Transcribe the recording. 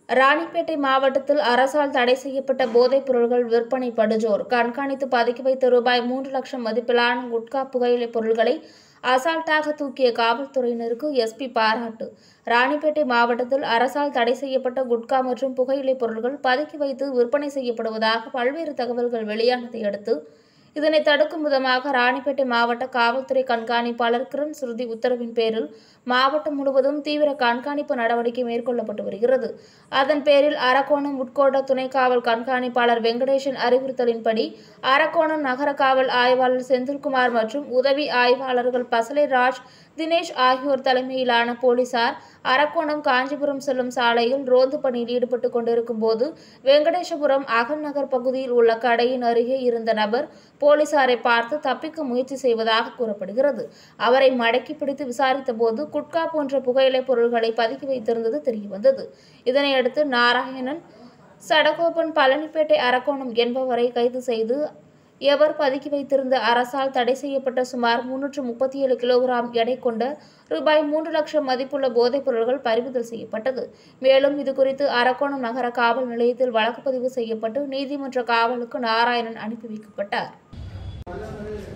ராணிப்பேட்டை மாவட்டத்தில் அரசால் தடை செய்யப்பட்ட போதைப் பொருட்கள் விற்பனை படுஜோர் கண்காணித்து பதுக்கி வைத்த ரூபாய் மூன்று லட்சம் மதிப்பிலான குட்கா புகையிலைப் பொருட்களை அசால்ட்டாக தூக்கிய காவல்துறையினருக்கு எஸ்பி பாராட்டு ராணிப்பேட்டை மாவட்டத்தில் அரசால் தடை செய்யப்பட்ட குட்கா மற்றும் புகையிலைப் பொருட்கள் பதுக்கி வைத்து விற்பனை செய்யப்படுவதாக பல்வேறு தகவல்கள் வெளியானதை அடுத்து இதனை தடுக்கும் விதமாக ராணிப்பேட்டை மாவட்ட காவல்துறை கண்காணிப்பாளர் கிரண் சுருதி உத்தரவின் பேரில் மாவட்டம் முழுவதும் தீவிர கண்காணிப்பு நடவடிக்கை மேற்கொள்ளப்பட்டு வருகிறது அதன் பேரில் அரக்கோணம் உட்கோட்ட துணை காவல் கண்காணிப்பாளர் வெங்கடேசன் அறிவுறுத்தலின்படி அரக்கோணம் நகர காவல் ஆய்வாளர் செந்தில்குமார் மற்றும் உதவி ஆய்வாளர்கள் பசலை ராஜ் தினேஷ் ஆகியோர் தலைமையிலான போலீசார் அரக்கோணம் காஞ்சிபுரம் செல்லும் சாலையில் ரோந்து பணியில் ஈடுபட்டு கொண்டிருக்கும் போது வெங்கடேசபுரம் அகல் நகர் பகுதியில் உள்ள கடையின் அருகே இருந்த நபர் போலீசாரை பார்த்து தப்பிக்க முயற்சி செய்வதாக கூறப்படுகிறது அவரை மடக்கி பிடித்து விசாரித்த போது குட்கா போன்ற புகையிலைப் பொருட்களை பதுக்கி வைத்திருந்தது தெரியவந்தது இதனையடுத்து நாராயணன் சடகோபன் பழனிப்பேட்டை அரக்கோணம் என்பவரை கைது செய்து எவர் பதுக்கி வைத்திருந்த அரசால் தடை செய்யப்பட்ட சுமார் முன்னூற்று முப்பத்தி ஏழு கிலோகிராம் எடை கொண்ட ரூபாய் மூன்று லட்சம் மதிப்புள்ள போதைப் பொருட்கள் பறிமுதல் செய்யப்பட்டது மேலும் இதுகுறித்து அரக்கோணம் நகர காவல் நிலையத்தில் வழக்கு பதிவு செய்யப்பட்டு நீதிமன்ற காவலுக்கு நாராயணன் அனுப்பி வைக்கப்பட்டார்